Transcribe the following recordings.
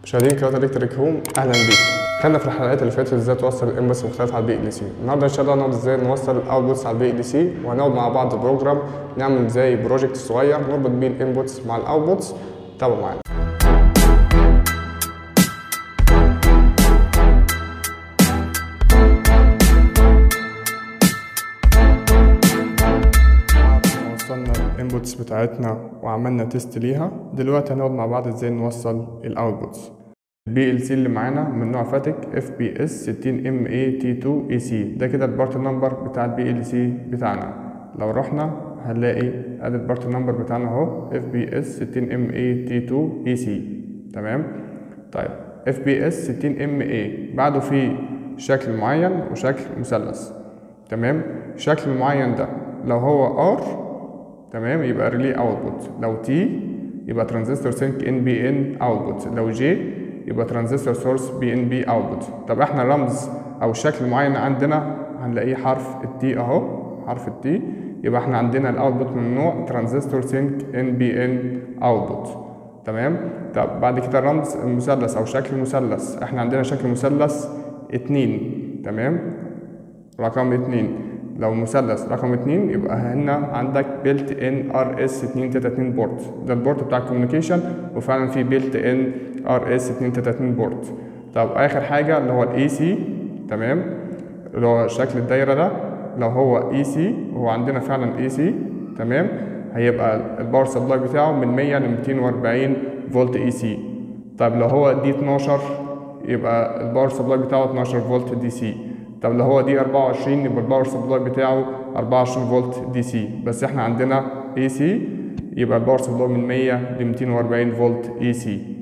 مشاهدين قناه الكتريك هوم اهلا بيكم خدنا في الحلقات اللي فاتت ازاي توصل الانبوتس المختلفه على البي ال سي النهارده ان شاء الله هنقعد ازاي نوصل الاوتبوتس على البي ال سي وهنقعد مع بعض بروجرام نعمل زي بروجكت صغير نربط بيه الانبوتس مع الاوتبوتس تابعوا معانا وصلنا الانبوتس بتاعتنا وعملنا تيست ليها دلوقتي هنقعد مع بعض ازاي نوصل الاوتبوتس البي ال سي اللي معانا من نوع فاتك اف بي اس 60 ام اي تي 2 اي سي ده كده البارت نمبر بتاع البي ال سي بتاعنا لو رحنا هنلاقي ادي البارت نمبر بتاعنا اهو اف بي اس 60 ام اي تي 2 اي سي تمام طيب اف بي اس 60 ام اي بعده في شكل معين وشكل مثلث تمام الشكل المعين ده لو هو ار تمام يبقى ريلي اوتبوت لو تي يبقى ترانزستور سينك ان بي ان اوتبوت لو جي يبقى ترانزستور سورس بي ان بي اوتبوت طب احنا رمز او شكل معين عندنا هنلاقيه حرف التي اهو حرف التي يبقى احنا عندنا الاوتبوت من نوع ترانزستور سينك ان بي ان اوتبوت تمام طب بعد كده رمز المثلث او شكل المثلث احنا عندنا شكل مثلث اتنين تمام رقم اتنين لو مثلث رقم اتنين يبقى هنا عندك بيلت ان ار اس 232 بورت ده البورت بتاع الكوميونيكيشن وفعلا في بيلت ان ار اس 232 بورت طب اخر حاجه اللي هو الاي سي تمام اللي هو شكل الدايره ده لو هو اي سي وهو عندنا فعلا اي سي تمام هيبقى الباور سبلاي بتاعه من 100 ل 240 فولت اي سي طب لو هو دي 12 يبقى الباور سبلاي بتاعه 12 فولت دي سي طب لو هو دي 24 يبقى الباور سبلاي بتاعه 24 فولت دي سي بس احنا عندنا اي سي يبقى الباور سبلاي من 100 ل 240 فولت اي سي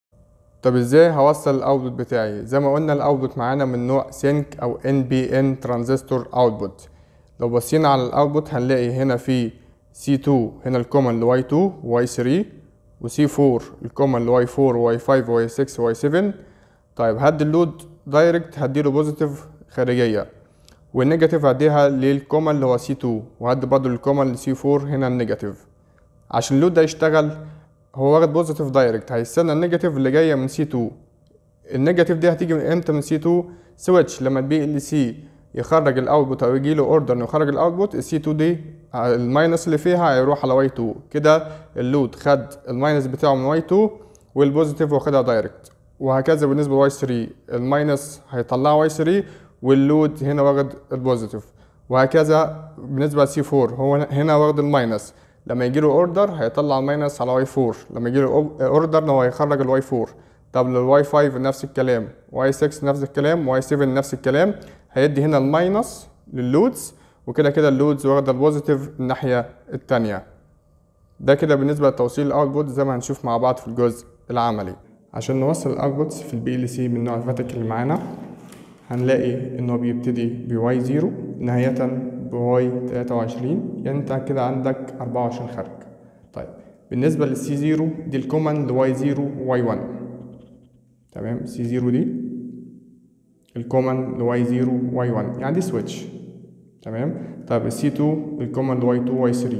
طب ازاي هوصل الاوتبوت بتاعي زي ما قلنا الاوتبوت معانا من نوع سينك او ان بي ان ترانزستور اوتبوت لو بصينا على الاوتبوت هنلاقي هنا في سي 2 هنا الكومن لواي 2 واي 3 وسي 4 الكومن لواي 4 واي 5 واي 6 واي 7 طيب هدي اللود دايركت هديله بوزيتيف خارجيه والنيجاتيف هديها للكومن اللي هو سي 2 وهدي برضه للكومن لسي 4 هنا النيجاتيف عشان اللود ده يشتغل هو واخد بوزيتيف دايركت هيستنى النيجاتيف اللي جايه من سي 2 النيجاتيف دي هتيجي من امتى من سي 2 سويتش لما البي ال سي يخرج الاوتبوت او يجي له اوردر انه يخرج الاوتبوت السي 2 دي الماينس اللي فيها هيروح على واي 2 كده اللود خد الماينس بتاعه من واي 2 والبوزيتيف واخدها دايركت وهكذا بالنسبه لواي 3 الماينس هيطلع واي 3 واللود هنا واخد البوزيتيف وهكذا بالنسبه لسي 4 هو هنا واخد الماينس لما يجي له اوردر هيطلع الماينس على واي 4 لما يجي له اوردر ان هو هيخرج الواي 4 طب للواي 5 نفس الكلام واي 6 نفس الكلام واي 7 نفس الكلام هيدي هنا الماينس لللودز وكده كده اللودز واخده البوزيتيف الناحيه الثانيه ده كده بالنسبه لتوصيل الاوتبوت زي ما هنشوف مع بعض في الجزء العملي عشان نوصل الاوتبوتس في البي ال سي من نوع الفاتك اللي معانا هنلاقي انه بيبتدي بواي 0 نهاية بواي 23 يعني انت كده عندك 24 خارج طيب بالنسبة للسي 0 دي الكومن لواي 0 وواي 1 تمام سي 0 دي الكومن لواي 0 واي 1 يعني دي سويتش تمام طيب السي 2 الكومن لواي 2 واي 3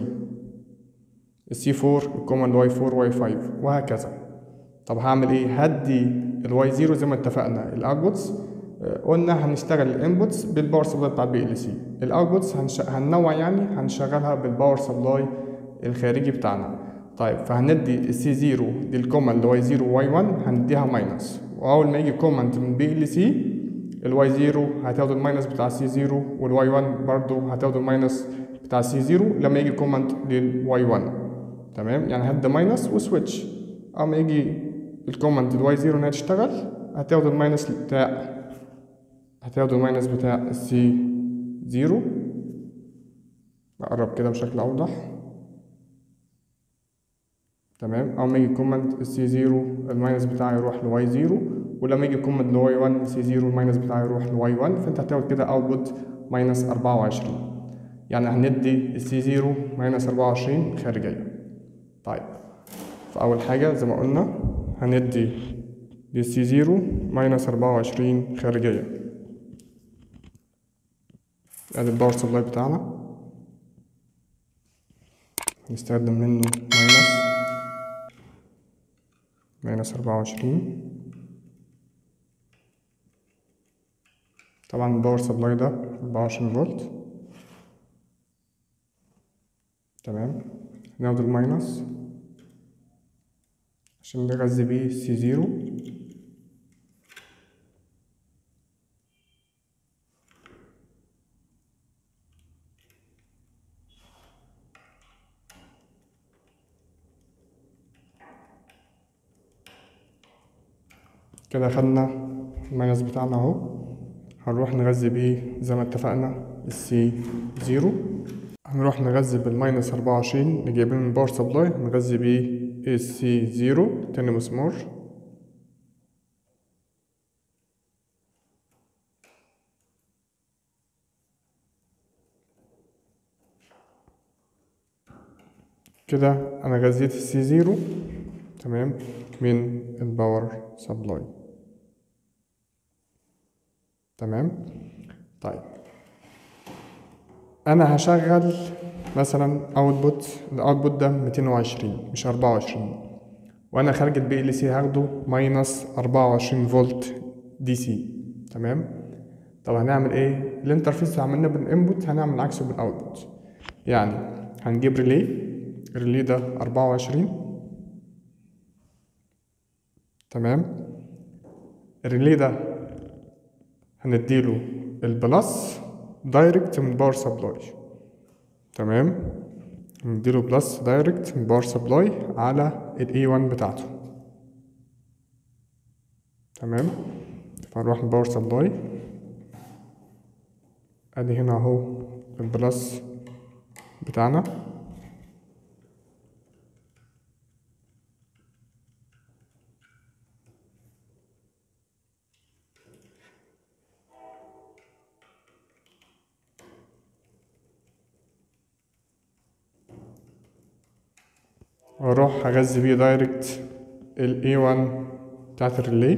السي 4 الكومن لواي 4 واي 5 وهكذا طب هعمل ايه هدي الواي 0 زي ما اتفقنا الاوتبوتس قلنا هنشتغل الانبوتس بالباور سبلاي بتاع البي ال سي الاوتبوتس هنش... هننوع يعني هنشغلها بالباور سبلاي الخارجي بتاعنا طيب فهندي السي 0 دي الكوماند اللي واي 0 واي 1 هنديها ماينس واول ما يجي كوماند من بي ال سي الواي 0 هتاخد الماينس بتاع السي 0 والواي 1 برضو هتاخد الماينس بتاع السي 0 لما يجي كوماند للواي 1 تمام يعني هدي ماينس وسويتش اما يجي الكوماند الواي 0 انها تشتغل هتاخد الماينس بتاع هتاخدوا الماينس بتاع السي زيرو نقرب كده بشكل أوضح تمام أول ما يجي كومنت السي زيرو الماينس بتاعه يروح لواي زيرو ولما يجي كومنت لواي 1 سي زيرو الماينس بتاعه يروح لواي 1 فأنت هتاخد كده أوتبوت ماينس أربعة وعشرين يعني هندي السي زيرو ماينس أربعة وعشرين خارجية طيب فأول حاجة زي ما قلنا هندي للسي زيرو ماينس أربعة وعشرين خارجية ادي الباور سبلاي بتاعنا هنستخدم منه ماينس ماينس أربعة وعشرين طبعا الباور سبلاي ده أربعة وعشرين فولت تمام ناخد الماينس عشان نغذي بيه سي زيرو كده خدنا الماينس بتاعنا اهو هنروح نغذي بيه زي ما اتفقنا السي زيرو هنروح نغذي بالماينس أربعة وعشرين اللي جايبينه من باور سبلاي نغذي بيه السي زيرو تاني مسمار كده انا غذيت السي زيرو تمام من الباور سبلاي تمام طيب انا هشغل مثلا اوتبوت الاوتبوت ده 220 مش 24 وانا خارج البي ال سي هاخده ماينس 24 فولت دي سي تمام طب هنعمل ايه الانترفيس اللي عملناه بالانبوت هنعمل عكسه بالاوتبوت يعني هنجيب ريلي الريلي ده 24 تمام الريلي ده هنديله البلس دايركت من باور سبلاي تمام نديله بلس دايركت من باور سبلاي على الاي 1 بتاعته تمام فنروح لباور سبلاي ادي هنا اهو البلس بتاعنا واروح اغذي بيه دايركت ال A1 بتاعت الريلي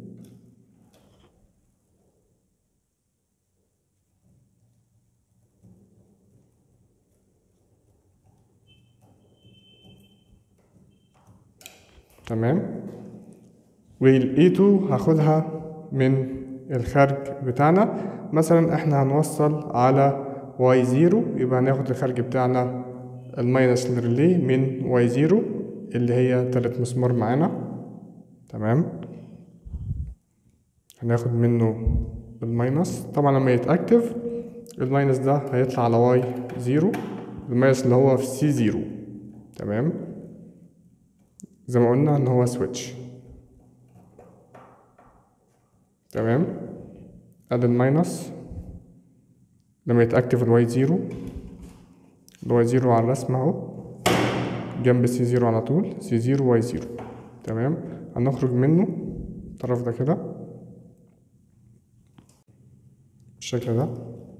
تمام وال A2 هاخدها من الخارج بتاعنا مثلا احنا هنوصل على Y0 يبقى هناخد الخارج بتاعنا الماينس للريلي من واي زيرو اللي هي تالت مسمار معانا تمام هناخد منه الماينس طبعا لما يتأكتف الماينس ده هيطلع على واي زيرو الماينس اللي هو في سي زيرو تمام زي ما قلنا ان هو سويتش تمام ادي الماينس لما يتأكتف الواي زيرو الواي زيرو على الرسم اهو جنب سي زيرو على طول سي زيرو واي زيرو تمام هنخرج منه الطرف ده كده بالشكل ده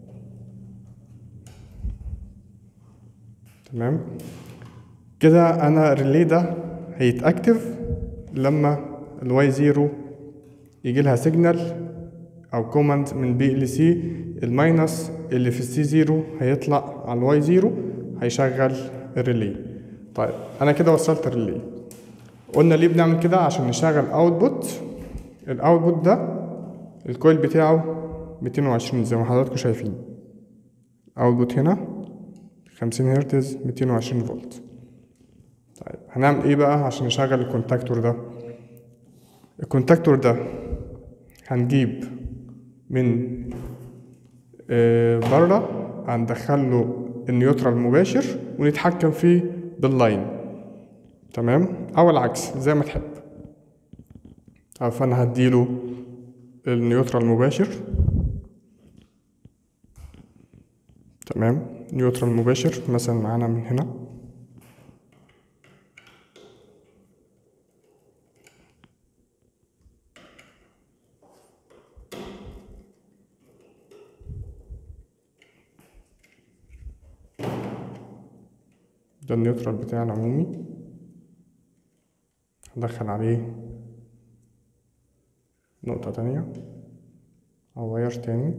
تمام كده انا الريلي ده هيتاكتف لما الواي زيرو يجي لها سيجنال او كوماند من بي ال سي الماينس اللي في السي زيرو هيطلع على الواي زيرو هيشغل الريلي طيب انا كده وصلت الريلي قلنا ليه بنعمل كده عشان نشغل اوتبوت الاوتبوت ده الكويل بتاعه 220 زي ما حضراتكم شايفين اوتبوت هنا 50 هرتز 220 فولت طيب هنعمل ايه بقى عشان نشغل الكونتاكتور ده الكونتاكتور ده هنجيب من آه بره هندخل له النيوترال المباشر ونتحكم فيه باللاين تمام او العكس زي ما تحب فانا هديله النيوترال المباشر تمام نيوترال مباشر مثلا معانا من هنا ده النيوترال بتاعي العمومي هدخل عليه نقطة تانية أو واير تاني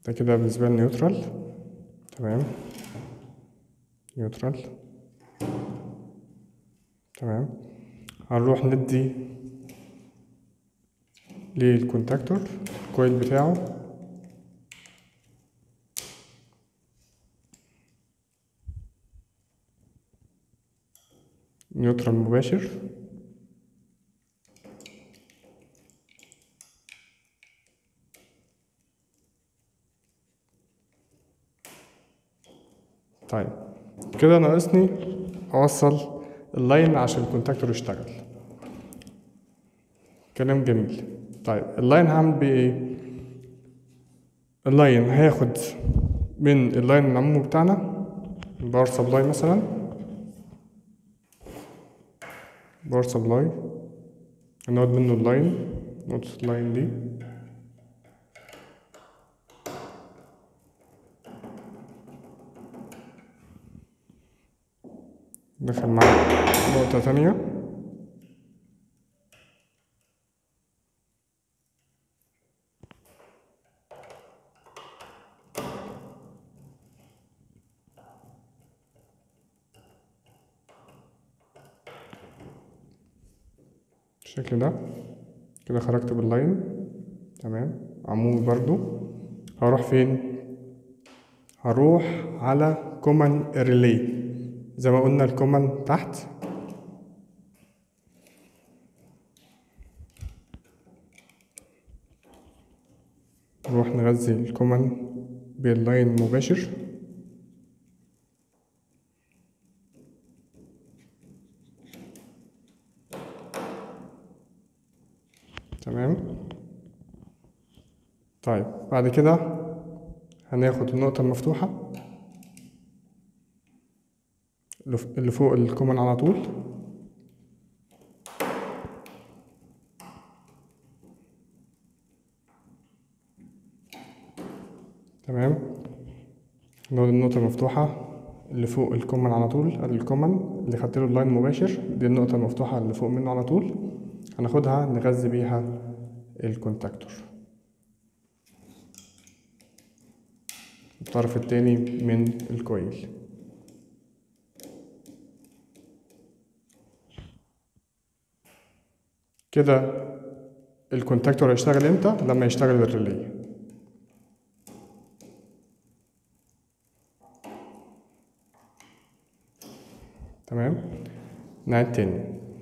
ده كده بالنسبة لي نيوترال تمام نيوترال تمام هنروح ندي للكونتاكتور الكويل بتاعه نيوترال مباشر طيب كده ناقصني اوصل اللاين عشان الكونتاكتور يشتغل كلام جميل طيب اللاين هعمل بيه ايه اللاين هياخد من اللاين العمومي بتاعنا باور سبلاي مثلا باور سبلاي هناخد منه اللاين نقطة اللاين دي دخل معايا نقطة تانية بالشكل ده كده خرجت باللاين تمام عمومي برضو هروح فين هروح على كومن ريلي زي ما قلنا الكومن تحت نروح نغذي الكومن باللاين مباشر تمام طيب بعد كده هناخد النقطة المفتوحة اللي فوق الكومن على طول تمام ناخد النقطة المفتوحة اللي فوق الكومن على طول ادي الكومن اللي خدت له اللاين مباشر دي النقطة المفتوحة اللي فوق منه على طول هناخدها نغذي بيها الكونتاكتور الطرف التاني من الكويل كده الكونتاكتور هيشتغل امتى لما يشتغل الريلي تمام نعيد تاني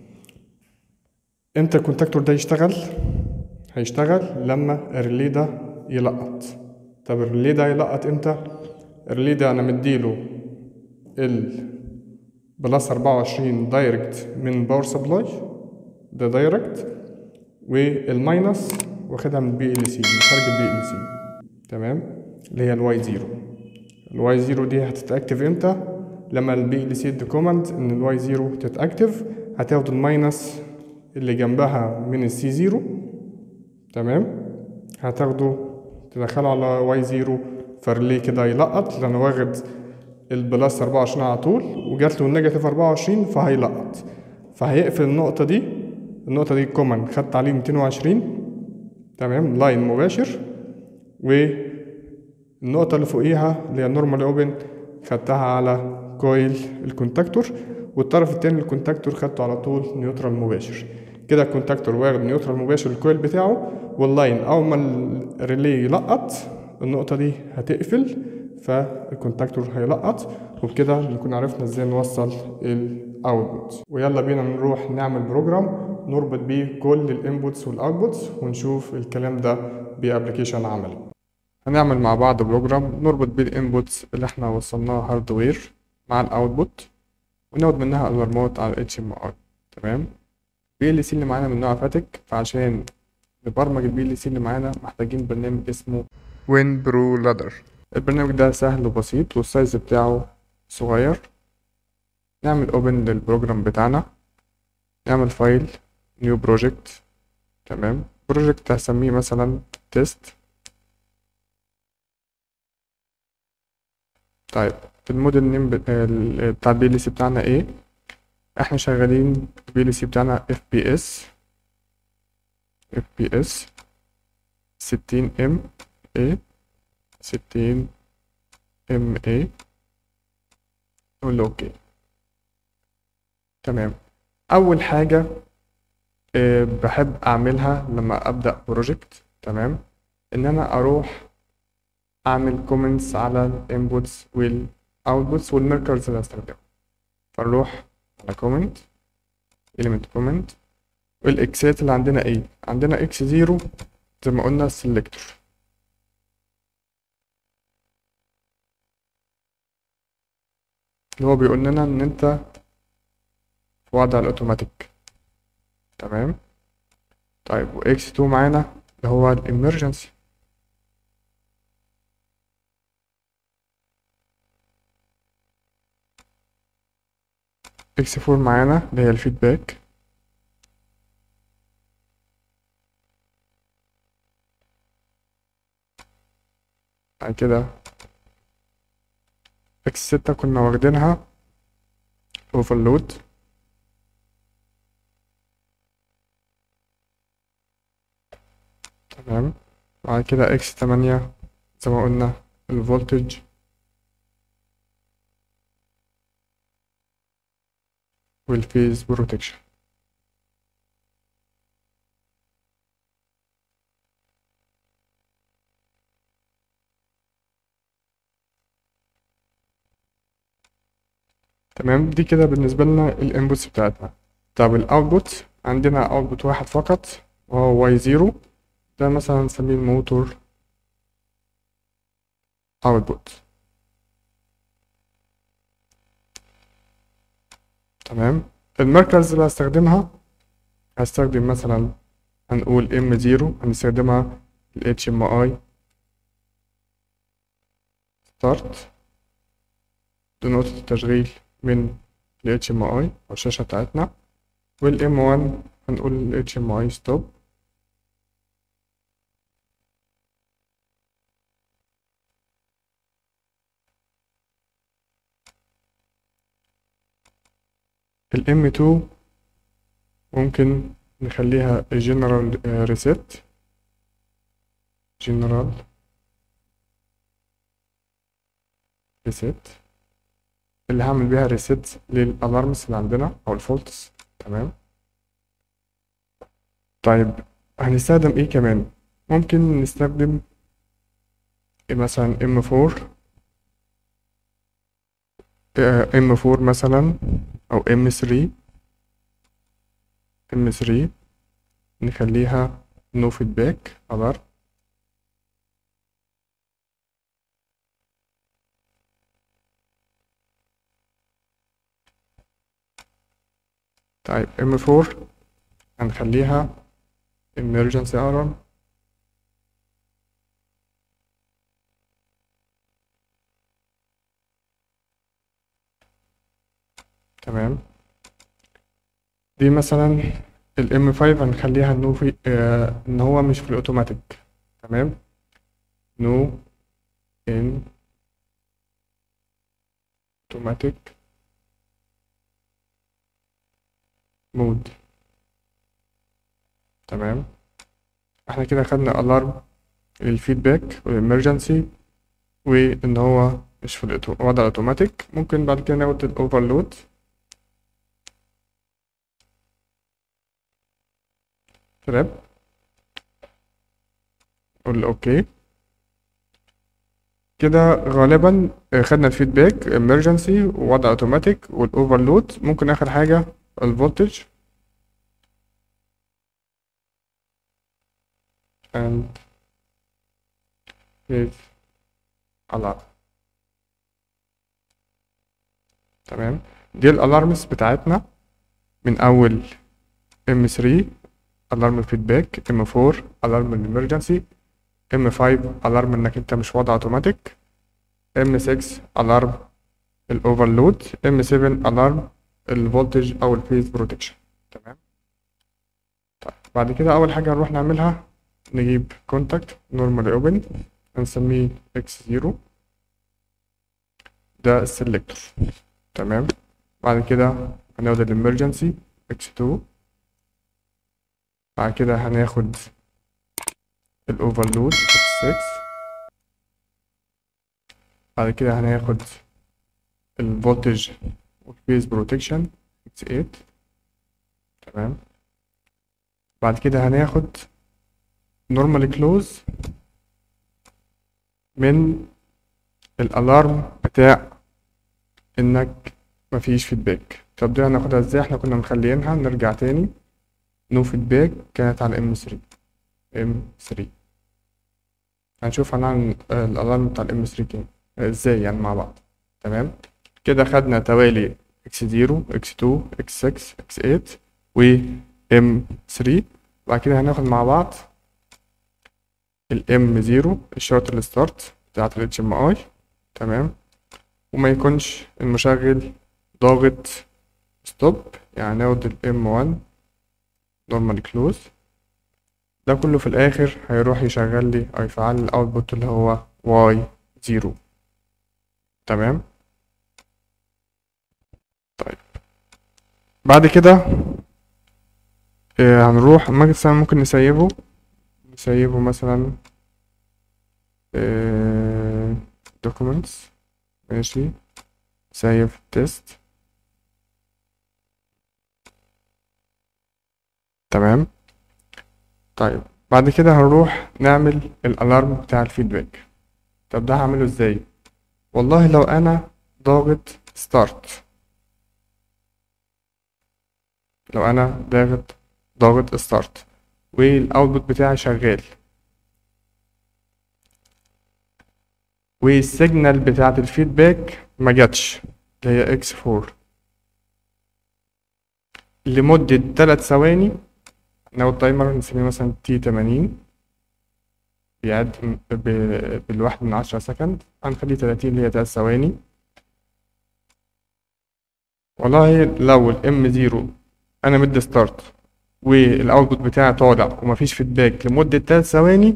امتى الكونتاكتور ده يشتغل هيشتغل لما الريلي ده يلقط طب الريلي ده يلقط امتى الريلي ده انا مديله ال بلس 24 دايركت من باور سبلاي ده دايركت والماينس واخدها من بي ال سي من خارج البي ال سي تمام اللي هي الواي زيرو الواي زيرو دي هتتاكتف امتى لما البي ال سي ادي كوماند ان الواي زيرو تتاكتف هتاخد الماينس اللي جنبها من السي زيرو تمام هتاخده تدخله على واي زيرو فالريلي كده يلقط لان واخد البلس 24 على طول وجات له النيجاتيف 24 فهيلقط فهيقفل النقطة دي النقطة دي كومن خدت عليه 220 تمام لاين مباشر والنقطة اللي فوقيها اللي هي النورمال اوبن خدتها على كويل الكونتاكتور والطرف التاني الكونتاكتور خدته على طول نيوترال مباشر كده الكونتاكتور واخد نيوترال مباشر الكويل بتاعه واللاين اول ما الريلي يلقط النقطة دي هتقفل فالكونتاكتور هيلقط وبكده نكون عرفنا ازاي نوصل الاوتبوت ويلا بينا نروح نعمل بروجرام نربط بيه كل الانبوتس والاوتبوتس ونشوف الكلام ده بابلكيشن عملي هنعمل مع بعض بروجرام نربط بيه الانبوتس اللي احنا وصلناها هاردوير مع الاوتبوت وناخد منها الارمات على اتش ام ار تمام البي ال سي اللي معانا من نوع فاتك فعشان نبرمج البي ال سي اللي معانا محتاجين برنامج اسمه وين برو لادر البرنامج ده سهل وبسيط والسايز بتاعه صغير نعمل اوبن للبروجرام بتاعنا نعمل فايل نيو بروجكت تمام بروجكت هسميه مثلا تيست طيب الموديل نيم بتاع البي ال سي بتاعنا ايه احنا شغالين البي ال سي بتاعنا اف بي اس اف بي اس ستين ام ايه ستين ام اي نقول له اوكي تمام اول حاجه أه بحب اعملها لما ابدا بروجكت تمام ان انا اروح اعمل كومنتس على الانبوتس والاوتبوتس والميركرز اللي هستخدمها فنروح على كومنت element comment والاكسات اللي عندنا ايه عندنا اكس زيرو زي ما قلنا سيلكتور اللي هو بيقول لنا ان انت في وضع الاوتوماتيك تمام طيب واكس 2 معانا اللي هو الامرجنسي اكس 4 معانا اللي هي الفيدباك بعد كده اكس 6 كنا واخدينها اوفرلود تمام بعد كده اكس 8 زي ما قلنا الفولتج والفيز بروتكشن تمام دي كده بالنسبة لنا الانبوتس بتاعتنا طب الاوتبوت عندنا اوتبوت واحد فقط وهو واي زيرو ده مثلا نسميه الموتور اوتبوت تمام المركز اللي هستخدمها هستخدم مثلا هنقول ام زيرو هنستخدمها ال HMI ستارت دي نقطة التشغيل من ال HMI أو الشاشة بتاعتنا وال M1 هنقول ال HMI stop ال M2 ممكن نخليها general reset general reset اللي هعمل بيها reset للالارمز اللي عندنا او الفولتس تمام طيب هنستخدم ايه كمان ممكن نستخدم مثلا M4 M4 مثلا او M3 M3 نخليها no feedback alarm طيب M4 هنخليها emergency alarm تمام دي مثلا ال M5 هنخليها انه في آه ان هو مش في الاوتوماتيك تمام no in automatic مود تمام احنا كده خدنا الارم للفيدباك والامرجنسي وان هو مش في الوضع الاوتوماتيك ممكن بعد كده ناخد الاوفرلود تراب قول اوكي كده غالبا خدنا الفيدباك امرجنسي ووضع اوتوماتيك والاوفرلود ممكن اخر حاجه الفولتج and his alarm تمام دي الالارمز بتاعتنا من اول M3 الارم فيدباك M4 الارم الامرجنسي M5 الارم انك انت مش وضع اوتوماتيك M6 الارم الاوفرلود M7 الارم الفولتج او الفيز بروتكشن تمام طيب بعد كده اول حاجه هنروح نعملها نجيب كونتاكت نورمالي اوبن هنسميه اكس زيرو ده السلكتور تمام بعد كده هناخد الامرجنسي اكس 2 بعد كده هناخد الاوفرلود اكس 6 بعد كده هناخد الفولتج والفيز بروتكشن اكس 8 تمام بعد كده هناخد نورمال كلوز من الالارم بتاع انك مفيش فيدباك طب دي هناخدها ازاي احنا كنا مخليينها نرجع تاني نو فيدباك كانت على ام 3 ام 3 هنشوف هنعمل الالارم بتاع الام 3 كام ازاي يعني مع بعض تمام كده خدنا توالي اكس 0 اكس 2 اكس 6 اكس 8 و ام 3 بعد كده هناخد مع بعض الام 0 الشرط الستارت بتاعت الاتش ام اي تمام وما يكونش المشغل ضاغط ستوب يعني ناخد الام 1 نورمال كلوز ده كله في الاخر هيروح يشغل لي او يفعل الاوتبوت اللي هو واي 0 تمام طيب بعد كده آه هنروح مثلا ممكن نسيبه نسيبه مثلا آه documents ماشي سيف تيست تمام طيب بعد كده هنروح نعمل الالارم بتاع الفيدباك طب ده هعمله ازاي والله لو انا ضاغط ستارت لو انا ضاغط ضاغط ستارت والاوتبوت بتاعي شغال والسيجنال بتاعت الفيدباك ما جاتش اللي هي اكس 4 لمدة 3 ثواني ناخد تايمر نسميه مثلا تي 80 بيعد بالواحد من عشرة سكند هنخليه 30 اللي هي 3 ثواني والله لو الام 0 انا مدي ستارت والاوتبوت بتاعي طالع ومفيش فيدباك لمدة 3 ثواني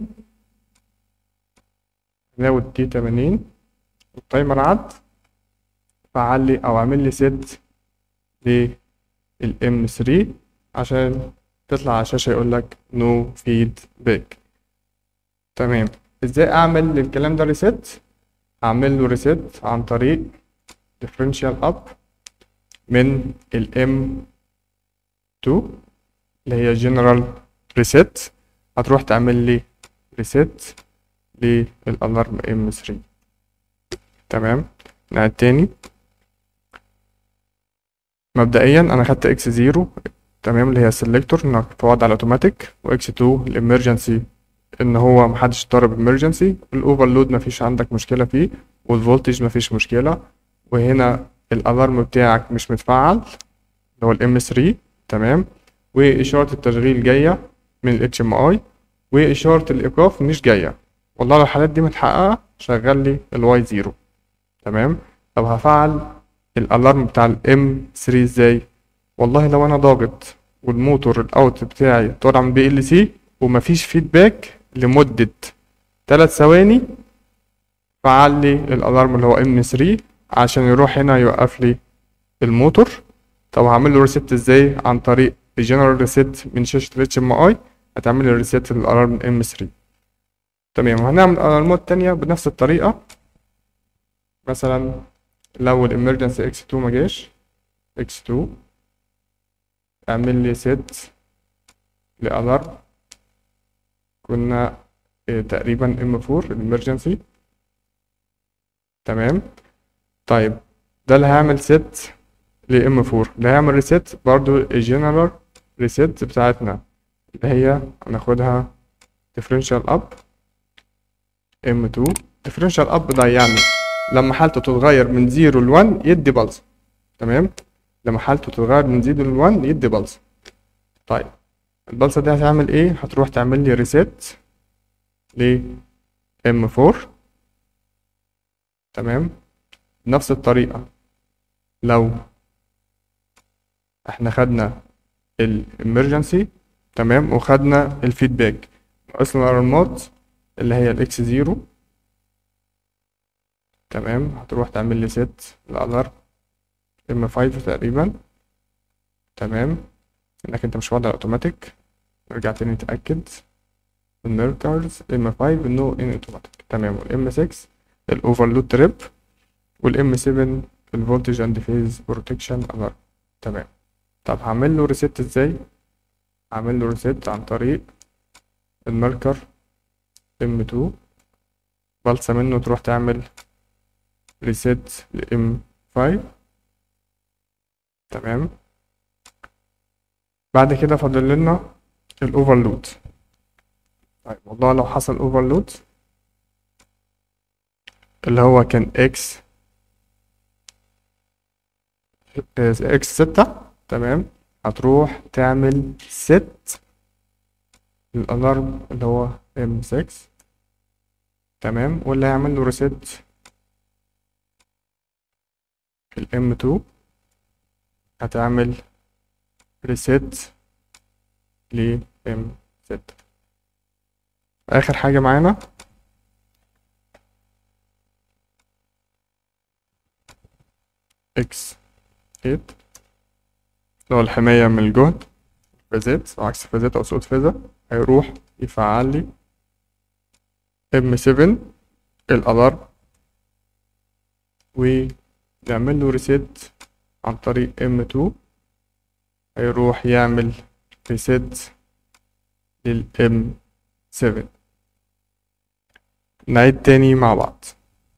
ناخد تي 80 التايمر عد فعل لي او اعمل لي سيت للام 3 عشان تطلع على الشاشة يقول لك نو فيدباك تمام ازاي اعمل الكلام ده ريسيت اعمل له ريسيت عن طريق differential up من الام 2 اللي هي general reset هتروح تعمل لي reset للالارم ام 3 تمام نعد تاني مبدئيا انا خدت اكس 0 تمام اللي هي السلكتور انك في وضع الاوتوماتيك واكس 2 الامرجنسي ان هو محدش ضرب امرجنسي الاوفرلود مفيش عندك مشكله فيه والفولتج مفيش مشكله وهنا الالارم بتاعك مش متفعل اللي هو الام 3 تمام واشاره التشغيل جايه من الاتش ام اي واشاره الايقاف مش جايه والله لو الحالات دي متحققه شغل لي الواي 0 تمام طب هفعل الالارم بتاع الام 3 ازاي والله لو انا ضاغط والموتور الاوت بتاعي طالع من بي ال سي ومفيش فيدباك لمدة 3 ثواني فعل لي الالارم اللي هو ام 3 عشان يروح هنا يوقف لي الموتور طب هعمل له ريست ازاي عن طريق الجنرال ريست من شاشة الاتش ام اي هتعمل لي ريست للالارم ام 3 تمام هنعمل الارمات تانية بنفس الطريقة مثلا لو الامرجنسي اكس 2 مجاش اكس 2 اعمل لي سيت لالارم كنا إيه تقريبا ام 4 الامرجنسي تمام طيب ده اللي هيعمل سيت لام 4 اللي هيعمل ريسيت برضو الجنرال ريسيت بتاعتنا اللي هي هناخدها differential up M2 differential up ده يعني لما حالته تتغير من 0 ل 1 يدي بلس تمام لما حالته تتغير من 0 ل 1 يدي بلس طيب البلسة دي هتعمل ايه هتروح تعمل لي ريسيت ل M4 تمام بنفس الطريقة لو احنا خدنا الامرجنسي تمام وخدنا الفيدباك ناقصنا الارمات اللي هي الاكس زيرو تمام هتروح تعمل لي سيت الالارم ام 5 تقريبا تمام انك انت مش وضع اوتوماتيك نرجع تاني نتاكد الميركرز ام 5 نو ان اوتوماتيك تمام والام 6 الاوفرلود تريب والام 7 الفولتج اند فيز بروتكشن الارم تمام طب هعمل له ريست ازاي هعمل له ريست عن طريق الماركر ام 2 بلصة منه تروح تعمل ريست لام 5 تمام بعد كده فاضل لنا الاوفرلود طيب والله لو حصل اوفرلود اللي هو كان اكس اكس ستة تمام هتروح تعمل ست الالارم اللي هو ام 6 تمام واللي هيعمل له ريست الام 2 هتعمل ريست ل ام 6 اخر حاجه معانا اكس 8 اللي هو الحمايه من الجهد فازات او عكس فازات او صوت فازة هيروح يفعل لي ام 7 الالارم ونعمل له ريسيت عن طريق ام 2 هيروح يعمل ريسيت للام 7 نعيد تاني مع بعض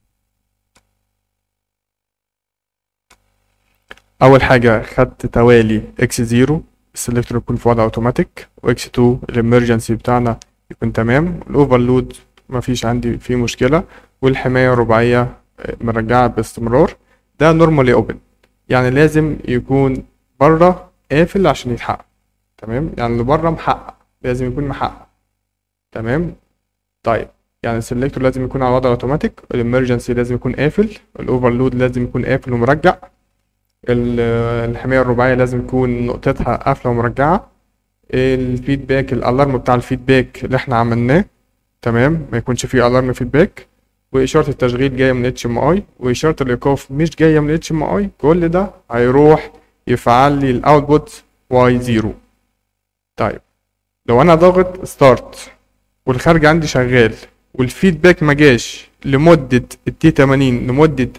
اول حاجه خدت توالي اكس 0 السلكتور يكون في وضع اوتوماتيك واكس 2 الامرجنسي بتاعنا يكون تمام الاوفرلود مفيش عندي فيه مشكله والحمايه رباعيه مرجعه باستمرار ده نورمالي اوبن يعني لازم يكون بره قافل عشان يتحقق تمام يعني اللي بره محقق لازم يكون محقق تمام طيب يعني السلكتور لازم يكون على وضع اوتوماتيك الامرجنسي لازم يكون قافل الاوفرلود لازم يكون قافل ومرجع الحمايه الرباعيه لازم يكون نقطتها قافله ومرجعه الفيدباك الالارم بتاع الفيدباك اللي احنا عملناه تمام ما يكونش فيه الارم فيدباك واشاره التشغيل جايه من اتش ام اي واشاره الايقاف مش جايه من اتش ام اي كل ده هيروح يفعل لي الاوتبوت واي زيرو طيب لو انا ضاغط ستارت والخارج عندي شغال والفيدباك ما جاش لمده التي 80 لمده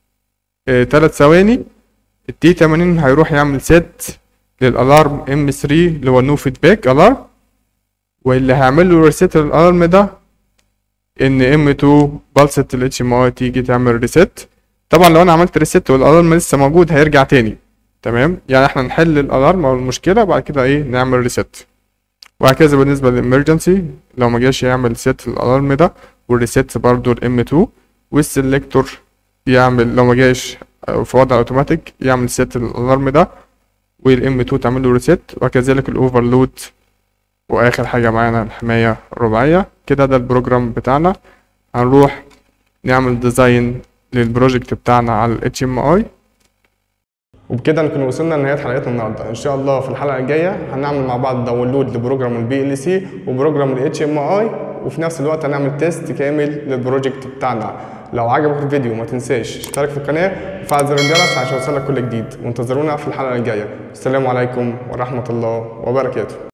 3 ثواني التي 80 هيروح يعمل سيت للالارم ام 3 اللي هو نو فيدباك الارم واللي هيعمل له ريسيت للالارم ده ان ام 2 بلسة الاتش ام اي تيجي تعمل ريسيت طبعا لو انا عملت ريسيت والالارم لسه موجود هيرجع تاني تمام يعني احنا نحل الالارم او المشكله بعد كده ايه نعمل ريسيت وهكذا بالنسبه للامرجنسي لو ما جاش يعمل سيت الالارم ده والريسيت برضو الام 2 والسلكتور يعمل لو ما جاش في وضع اوتوماتيك يعمل سيت الالارم ده والام 2 تعمل له ريسيت وكذلك الاوفرلود واخر حاجه معانا الحمايه الرباعيه كده ده البروجرام بتاعنا هنروح نعمل ديزاين للبروجكت بتاعنا على الاتش ام اي وبكده نكون وصلنا لنهايه حلقتنا النهارده ان شاء الله في الحلقه الجايه هنعمل مع بعض داونلود لبروجرام البي ال سي وبروجرام الاتش ام اي وفي نفس الوقت هنعمل تيست كامل للبروجكت بتاعنا لو عجبك الفيديو ما تنساش اشترك في القناه وفعل زر الجرس عشان يوصلك كل جديد وانتظرونا في الحلقه الجايه السلام عليكم ورحمه الله وبركاته